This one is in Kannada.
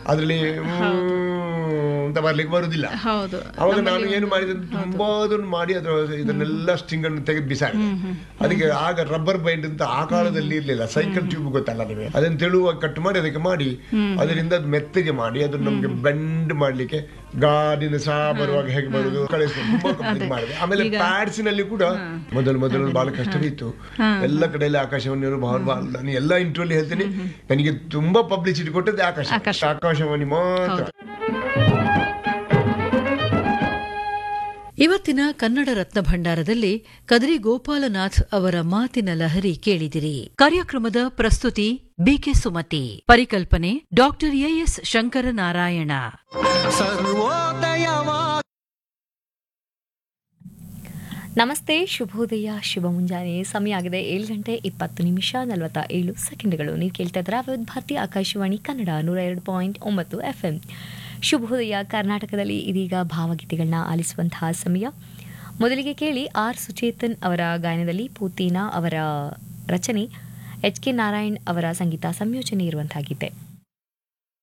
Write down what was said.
ಅದ್ರಲ್ಲಿ ಅಂತ ಬರ್ಲಿಕ್ಕೆ ಬರುದಿಲ್ಲ ಹೌದು ಅವಾಗ ನಾನು ಏನು ಮಾಡಿದೆ ತುಂಬಾ ಅದನ್ನು ಮಾಡಿ ಅದ್ರ ಇದನ್ನೆಲ್ಲ ಸ್ಟಿಂಗ್ ಅನ್ನು ತೆಗೆದು ಬಿಸಾಡಿದೆ ಅದಕ್ಕೆ ಆಗ ರಬ್ಬರ್ ಬೈಂಡ್ ಅಂತ ಆ ಕಾಲದಲ್ಲಿ ಇರ್ಲಿಲ್ಲ ಸೈಕಲ್ ಟ್ಯೂಬ್ ಗೊತ್ತಲ್ಲ ನಿಮಗೆ ಅದನ್ನ ತೆಳುವಾಗಿ ಕಟ್ ಮಾಡಿ ಅದಕ್ಕೆ ಮಾಡಿ ಅದರಿಂದ ಅದು ಮೆತ್ತಗೆ ಮಾಡಿ ಅದನ್ನ ನಮ್ಗೆ ಬೆಂಡ್ ಮಾಡ್ಲಿಕ್ಕೆ ಗಾಡಿನ ಸಹ ಬರುವಾಗ ಹೇಗೆ ಬರುದು ಕಳಿಸ್ಕೊಂಡು ತುಂಬಾ ಕಂಪ್ಲೀಟ್ ಮಾಡಿದೆ ಆಮೇಲೆ ಪ್ಯಾಡ್ಸ್ ನಲ್ಲಿ ಕೂಡ ಮೊದಲು ಮೊದಲು ಬಹಳ ಕಷ್ಟವಿತ್ತು ಎಲ್ಲ ಕಡೆಯಲ್ಲಿ ಆಕಾಶವಾಣಿ ಬಹಳ ಬಹಳ ನಾನು ಎಲ್ಲ ಇಂಟರ್ವ್ಯೂ ಹೇಳ್ತೀನಿ ನನಗೆ ತುಂಬಾ ಪಬ್ಲಿಸಿಟಿ ಕೊಟ್ಟದ್ದು ಆಕಾಶ ಆಕಾಶವಾಣಿ ಮಾತ್ರ ಇವತ್ತಿನ ಕನ್ನಡ ರತ್ನ ಭಂಡಾರದಲ್ಲಿ ಕದ್ರಿ ಗೋಪಾಲನಾಥ್ ಅವರ ಮಾತಿನ ಲಹರಿ ಕೇಳಿದಿರಿ ಕಾರ್ಯಕ್ರಮದ ಪ್ರಸ್ತುತಿ ಬಿಕೆ ಸುಮತಿ ಪರಿಕಲ್ಪನೆ ಡಾಕ್ಟರ್ ಎಎಸ್ ಶಂಕರನಾರಾಯಣ ಸರ್ವೋದಯವಾ ನಮಸ್ತೆ ಶುಭೋದಯ ಶುಭ ಮುಂಜಾನೆ ಸಮಯ ಆಗಿದೆ ಏಳು ಗಂಟೆ ಇಪ್ಪತ್ತು ನಿಮಿಷ ನಲವತ್ತ ಏಳು ಸೆಕೆಂಡ್ಗಳು ನೀವು ಕೇಳ್ತಾ ಇದ್ದೀರಾ ವಿವಿಧ ಭಾರತಿ ಆಕಾಶವಾಣಿ ಕನ್ನಡ ನೂರ ಎರಡು ಪಾಯಿಂಟ್ ಒಂಬತ್ತು ಎಫ್ ಎಂ ಶುಭೋದಯ ಕರ್ನಾಟಕದಲ್ಲಿ ಇದೀಗ ಭಾವಗೀತೆಗಳನ್ನ ಆಲಿಸುವಂತಹ ಸಮಯ ಮೊದಲಿಗೆ ಕೇಳಿ ಆರ್ ಸುಚೇತನ್ ಅವರ ಗಾಯನದಲ್ಲಿ ಪೂತೀನಾ ಅವರ ರಚನೆ ಎಚ್ ಕೆ ನಾರಾಯಣ್ ಅವರ ಸಂಗೀತ ಸಂಯೋಜನೆ ಇರುವಂತಹ ಗೀತೆ